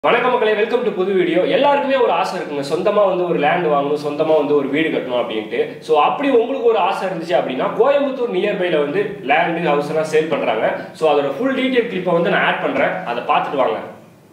வணக்கம் மக்களே welcome to புது வீடியோ எல்லாருக்குமே ஒரு ஆசை இருக்குங்க சொந்தமா வந்து ஒரு லேண்ட் வாங்கணும் சொந்தமா வந்து ஒரு வீடு கட்டணும் அப்படின்ட்டு ஸோ அப்படி உங்களுக்கு ஒரு ஆசை இருந்துச்சு அப்படின்னா கோயம்புத்தூர் நியர்பைல வந்து லேண்டு ஹவுஸ் எல்லாம் சேல் பண்றாங்க ஸோ அதோட ஃபுல் டீடைல் கிளிப்பை வந்து நான் ஆட் பண்றேன் அதை பார்த்துட்டு வாங்க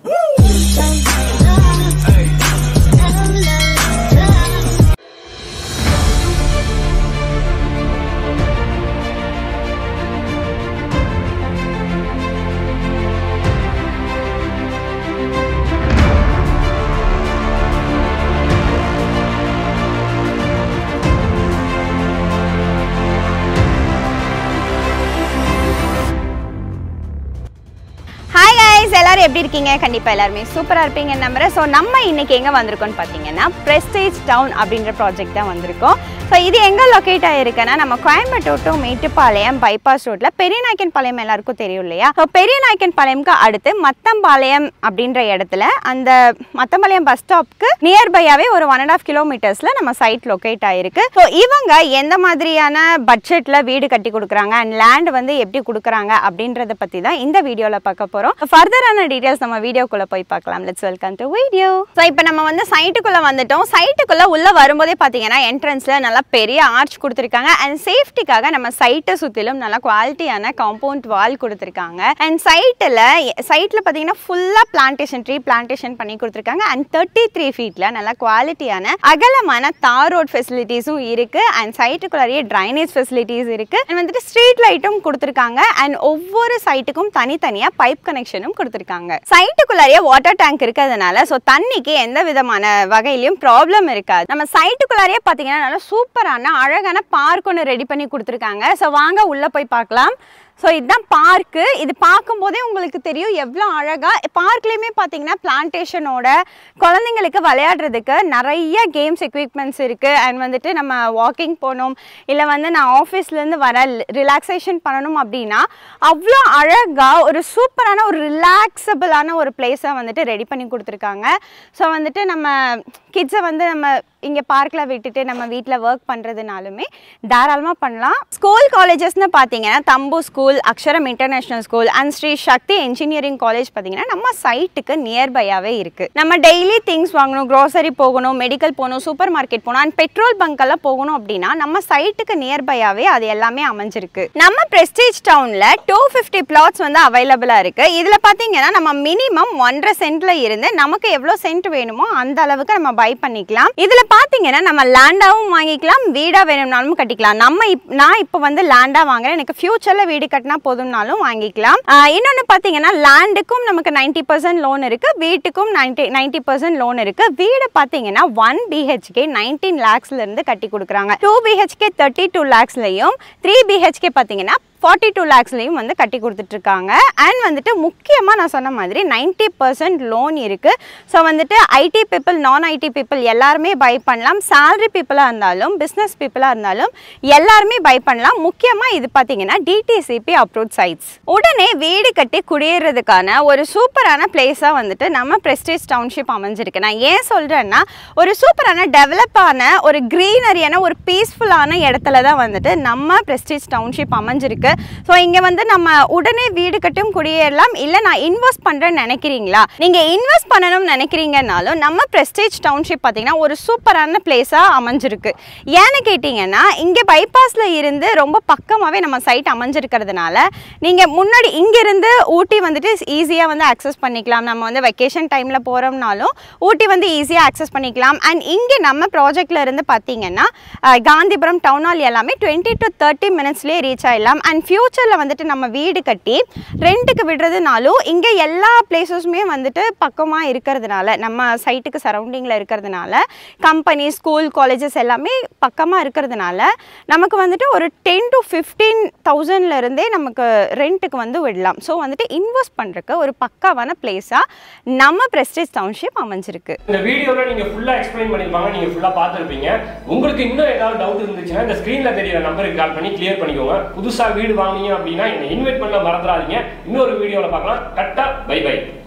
ஹாய் guys எல்லாரும் எப்படி இருக்கீங்க கண்டிப்பாக எல்லாருமே சூப்பராக இருப்பீங்க நம்புறேன் ஸோ நம்ம இன்னைக்கு எங்கே வந்திருக்கோம்னு பார்த்தீங்கன்னா ப்ரெஸ்டேஜ் டவுன் அப்படின்ற ப்ராஜெக்ட் தான் வந்திருக்கோம் ஸோ இது எங்கே லொக்கேட் ஆகிருக்குன்னா நம்ம கோயம்புத்தூர் டு மேட்டுப்பாளையம் பைபாஸ் ரோட்டில் பெரியநாயக்கன் பாளையம் எல்லாருக்கும் தெரியும் இல்லையா ஸோ பெரியநாயக்கன் பாளையம்க்கு அடுத்து மத்தம்பாளையம் அப்படின்ற இடத்துல அந்த மத்தம்பாளையம் பஸ் ஸ்டாப்க்கு நியர்பையாகவே ஒரு ஒன் அண்ட் ஆஃப் கிலோமீட்டர்ஸில் நம்ம சைட் லொக்கேட் ஆகிருக்கு ஸோ இவங்க எந்த மாதிரியான பட்ஜெட்டில் வீடு கட்டி கொடுக்குறாங்க அண்ட் லேண்ட் வந்து எப்படி கொடுக்குறாங்க அப்படின்றத பற்றி தான் இந்த வீடியோவில் பார்க்க போகிறோம் ஃபர்தரான டீட்டெயில்ஸ் நம்ம வீடியோக்குள்ளே போய் பார்க்கலாம் let's welcome to video so இப்போ நம்ம வந்து சைட்டுக்குள்ளே வந்துட்டோம் சைட்டுக்குள்ளே உள்ளே வரும்போதே பார்த்தீங்கன்னா என்ட்ரன்ஸில் நல்லா பெரிய ஆர்ச் கொடுத்துருக்காங்க அண்ட் சேஃப்டிக்காக நம்ம சைட்டை சுற்றிலும் நல்லா குவாலிட்டியான காம்பவுண்ட் வால் கொடுத்துருக்காங்க அண்ட் சைட்டில் சைட்டில் பார்த்தீங்கன்னா ஃபுல்லாக பிளான்டேஷன் ட்ரீ பிளான்டேஷன் பண்ணி கொடுத்துருக்காங்க அண்ட் தேர்ட்டி த்ரீ ஃபீட்டில் நல்லா குவாலிட்டியான அகலமான தார் ரோட் ஃபெசிலிட்டிஸும் இருக்குது அண்ட் சைட்டுக்குள்ளாரியே ட்ரைனேஜ் ஃபெசிலிட்டிஸ் இருக்குது அண்ட் வந்துட்டு ஸ்ட்ரீட் லைட்டும் கொடுத்துருக்காங்க அண்ட் ஒவ்வொரு சைட்டுக்கும் தனித்தனியாக பைப் கனெக்ஷனும் கொடுத்துருக்காங்க சைட்டுக்குள்ளாரியே வாட்டர் டேங்க் இருக்கிறதுனால ஸோ தண்ணிக்கு எந்த விதமான வகையிலையும் ப்ராப்ளம் இருக்காது நம்ம சைட்டுக்குள்ளாரியே பார்த்தீங்கன்னா நல்லா சூப்பரான அழகான பார்க் ஒன்று ரெடி பண்ணி கொடுத்துருக்காங்க ஸோ வாங்க உள்ளே போய் பார்க்கலாம் ஸோ இதுதான் பார்க்கு இது பார்க்கும்போதே உங்களுக்கு தெரியும் எவ்வளோ அழகாக பார்க்லேயுமே பார்த்தீங்கன்னா பிளான்டேஷனோட குழந்தைங்களுக்கு விளையாடுறதுக்கு நிறைய கேம்ஸ் எக்யூப்மெண்ட்ஸ் இருக்குது அண்ட் வந்துட்டு நம்ம வாக்கிங் போகணும் இல்லை வந்து நான் ஆஃபீஸ்லேருந்து வர ரிலாக்ஸேஷன் பண்ணணும் அப்படின்னா அவ்வளோ அழகாக ஒரு சூப்பரான ஒரு ரிலாக்ஸபிளான ஒரு பிளேஸை வந்துட்டு ரெடி பண்ணி கொடுத்துருக்காங்க ஸோ வந்துட்டு நம்ம கிட்ஸை வந்து நம்ம இங்கே பார்க்கில் விட்டுட்டு நம்ம வீட்டில் ஒர்க் பண்ணுறதுனாலுமே தாராளமாக பண்ணலாம் ஸ்கூல் காலேஜஸ்னு பார்த்தீங்கன்னா Thambu school Aksharam international school and Shri Sakthi engineering college பார்த்தீங்கன்னா நம்ம சைட்டுக்கு நியர்பையாகவே இருக்குது நம்ம டெய்லி திங்ஸ் வாங்கணும் க்ரோசரி போகணும் மெடிக்கல் போகணும் சூப்பர் மார்க்கெட் போகணும் அண்ட் பெட்ரோல் பங்க்கெல்லாம் போகணும் அப்படின்னா நம்ம சைட்டுக்கு நியர்பையாகவே அது எல்லாமே அமைஞ்சிருக்கு நம்ம பிரஸ்டீஜ் டவுனில் டூ ஃபிஃப்டி பிளாட்ஸ் வந்து அவைலபிளாக இருக்குது இதில் பார்த்தீங்கன்னா நம்ம மினிமம் ஒன்றரை சென்ட்ல இருந்து நமக்கு எவ்வளோ சென்ட் வேணுமோ அந்த அளவுக்கு நம்ம பை பண்ணிக்கலாம் இதில் பார்த்தீங்கன்னா நம்ம லேண்டாகவும் வாங்கிக்கலாம் வீடாக வேணும்னாலும் கட்டிக்கலாம் நம்ம இப் நான் இப்போ வந்து லேண்டாக வாங்குறேன் எனக்கு ஃபியூச்சரில் வீடு கட்டினா போதும்னாலும் வாங்கிக்கலாம் இன்னொன்று பார்த்தீங்கன்னா லேண்டுக்கும் நமக்கு நைன்டி பர்சன்ட் லோன் இருக்குது வீட்டுக்கும் நைன்டி நைன்டி பர்சன்ட் லோன் இருக்குது வீடு பார்த்தீங்கன்னா ஒன் பிஹெச்கே நைன்டீன் லேக்ஸ்லேருந்து கட்டி கொடுக்குறாங்க டூ பிஹெச்கே தேர்ட்டி டூ லேக்ஸ்லையும் த்ரீ பிஹெச்கே பார்த்தீங்கன்னா ஃபார்ட்டி டூ லேக்ஸ்லையும் வந்து கட்டி கொடுத்துட்ருக்காங்க அண்ட் வந்துட்டு முக்கியமாக நான் சொன்ன மாதிரி நைன்ட்டி பர்சன்ட் லோன் இருக்குது ஸோ வந்துட்டு ஐடி பீப்புள் நான் ஐடி பீப்புள் எல்லாருமே பை பண்ணலாம் salary பீப்புளாக இருந்தாலும் பிஸ்னஸ் பீப்புளாக இருந்தாலும் எல்லாருமே பை பண்ணலாம் முக்கியமாக இது பார்த்தீங்கன்னா டிடிசிபி அப்ரூவ் சைட்ஸ் உடனே வீடு கட்டி குடியேறதுக்கான ஒரு சூப்பரான பிளேஸாக வந்துட்டு நம்ம பிரஸ்டேஜ் டவுன்ஷிப் அமைஞ்சிருக்கு நான் ஏன் சொல்கிறேன்னா ஒரு சூப்பரான டெவலப்பான ஒரு க்ரீனரியான ஒரு பீஸ்ஃபுல்லான இடத்துல தான் வந்துட்டு நம்ம பிரஸ்டேஜ் டவுன்ஷிப் அமைஞ்சிருக்கு ஸோ இங்கே வந்து நம்ம உடனே வீடு கட்டும் குடியேறலாம் இல்லை நான் இன்வெஸ்ட் பண்ணுறேன்னு நினைக்கிறீங்களா நீங்கள் இன்வெஸ்ட் பண்ணணும்னு நினைக்கிறீங்கனாலும் நம்ம பிரஸ்டேஜ் டவுன்ஷிப் பார்த்தீங்கன்னா ஒரு சூப்பரான பிளேஸாக அமைஞ்சிருக்கு ஏன்னு கேட்டிங்கன்னா இங்கே பைபாஸில் இருந்து ரொம்ப பக்கமாகவே நம்ம சைட் அமைஞ்சிருக்கிறதுனால நீங்கள் முன்னாடி இங்கேருந்து ஊட்டி வந்துட்டு ஈஸியாக வந்து அக்சஸ் பண்ணிக்கலாம் நம்ம வந்து வெக்கேஷன் டைமில் போகிறோம்னாலும் ஊட்டி வந்து ஈஸியாக அக்சஸ் பண்ணிக்கலாம் அண்ட் இங்கே நம்ம ப்ராஜெக்டில் இருந்து பார்த்தீங்கன்னா அஹ், காந்திபுரம் டவுன் ஹால் எல்லாமே டுவெண்ட்டி டு தேர்ட்டி மினிட்ஸ்லேயே ரீச் ஆகிடலாம் அண்ட் ஃப்யூச்சரில் வந்துட்டு நம்ம வீடு கட்டி ரெண்ட்டுக்கு விடுறதுனாலும் இங்கே எல்லா பிளேசஸுமே வந்துட்டு பக்கமாக இருக்கிறதுனால நம்ம சைட்டுக்கு சரௌண்டிங்கில் இருக்கிறதுனால கம்பெனி ஸ்கூல் காலேஜஸ் எல்லாமே பக்கமாக இருக்கிறதுனால நமக்கு வந்துட்டு ஒரு டென் டு ஃபிஃப்டீன் தௌசண்ட்லேருந்தே நமக்கு ரெண்ட்டுக்கு வந்து விடலாம் ஸோ வந்துட்டு இன்வெஸ்ட் பண்ணுறதுக்கு ஒரு பக்காவான பிளேஸாக நம்ம பிரஸ்டேஜ் டவுன்ஷிப் அமைஞ்சிருக்கு இந்த வீடியோல நீங்க ஃபுல்லா எக்ஸ்பிளைன் பண்ணிருப்பாங்க நீங்க ஃபுல்லா பார்த்துருப்பீங்க உங்களுக்கு இன்னும் ஏதாவது டவுட் இருந்துச்சுன்னா இந்த ஸ்கிரீன்ல தெரியற நம்பருக்கு கால் பண்ணி கிளியர் பண்ணிக்கோங்க புதுசா வீடு வாங்குனீங்க அப்படின்னா என்னை இன்வைட் பண்ண மறந்துடாதீங்க இன்னொரு வீடியோல பார்க்கலாம் கரெக்டா பை பை